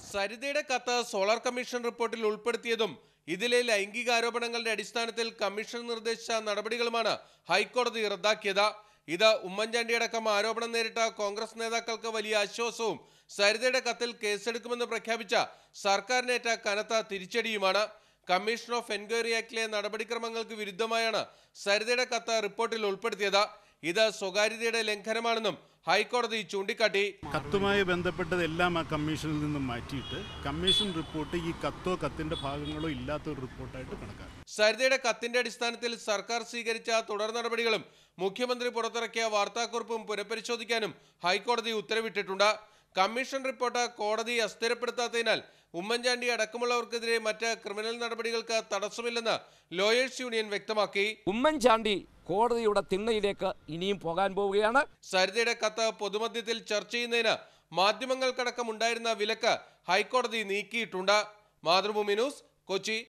സരിതയുടെ കത്ത് solar commission റിപ്പോർട്ടിൽ ഉൾപ്പെടുത്തിയതും ഇതിലെ ലൈംഗിക ആരോപണങ്ങളുടെ അടിസ്ഥാനത്തിൽ കമ്മീഷൻ നിർദ്ദേശിച്ച നടപടികളുമാണ് ഹൈക്കോടതി റദ്ദാക്കിയത് ഇത് ഉമ്മൻചാണ്ടി അടക്കം ആരോപണം നേരിട്ട കോൺഗ്രസ് നേതാക്കൾക്ക് വലിയ ആശ്വാസവും സരിതയുടെ കത്തിൽ കേസെടുക്കുമെന്ന് പ്രഖ്യാപിച്ച സർക്കാരിനേറ്റ കനത്ത തിരിച്ചടിയുമാണ് കമ്മീഷൻ ഓഫ് എൻക്വയറി ആക്ടിലെ നടപടിക്രമങ്ങൾക്ക് വിരുദ്ധമായാണ് സരിതയുടെ കത്ത് റിപ്പോർട്ടിൽ ഉൾപ്പെടുത്തിയത് ഇത് സ്വകാര്യതയുടെ ലംഘനമാണെന്നും ഹൈക്കോടതി ചൂണ്ടിക്കാട്ടി കത്തുമായി ബന്ധപ്പെട്ടതെല്ലാം ആ കമ്മീഷനിൽ നിന്നും മാറ്റിയിട്ട് കമ്മീഷൻ റിപ്പോർട്ട് ഈ കത്തോ കത്തിന്റെ ഭാഗങ്ങളോ ഇല്ലാത്ത ഒരു റിപ്പോർട്ടായിട്ട് കണക്കാക്കും സരിതയുടെ കത്തിന്റെ അടിസ്ഥാനത്തിൽ സർക്കാർ സ്വീകരിച്ച തുടർ നടപടികളും മുഖ്യമന്ത്രി പുറത്തിറക്കിയ വാർത്താക്കുറിപ്പും പുനഃപരിശോധിക്കാനും ഹൈക്കോടതി ഉത്തരവിട്ടിട്ടുണ്ട് കമ്മീഷൻ റിപ്പോർട്ട് കോടതി അസ്ഥിരപ്പെടുത്താത്തതിനാൽ ഉമ്മൻചാണ്ടി അടക്കമുള്ളവർക്കെതിരെ മറ്റ് ക്രിമിനൽ നടപടികൾക്ക് തടസ്സമില്ലെന്ന് ലോയേഴ്സ് യൂണിയൻ വ്യക്തമാക്കി ഉമ്മൻചാണ്ടി കോടതിയുടെ തിണ്ണയിലേക്ക് ഇനിയും പോകാൻ പോവുകയാണ് സരിതയുടെ കത്ത് പൊതുമധ്യത്തിൽ ചർച്ച ചെയ്യുന്നതിന് മാധ്യമങ്ങൾക്കടക്കം ഉണ്ടായിരുന്ന വിലക്ക് ഹൈക്കോടതി നീക്കിയിട്ടുണ്ട് മാതൃഭൂമി ന്യൂസ് കൊച്ചി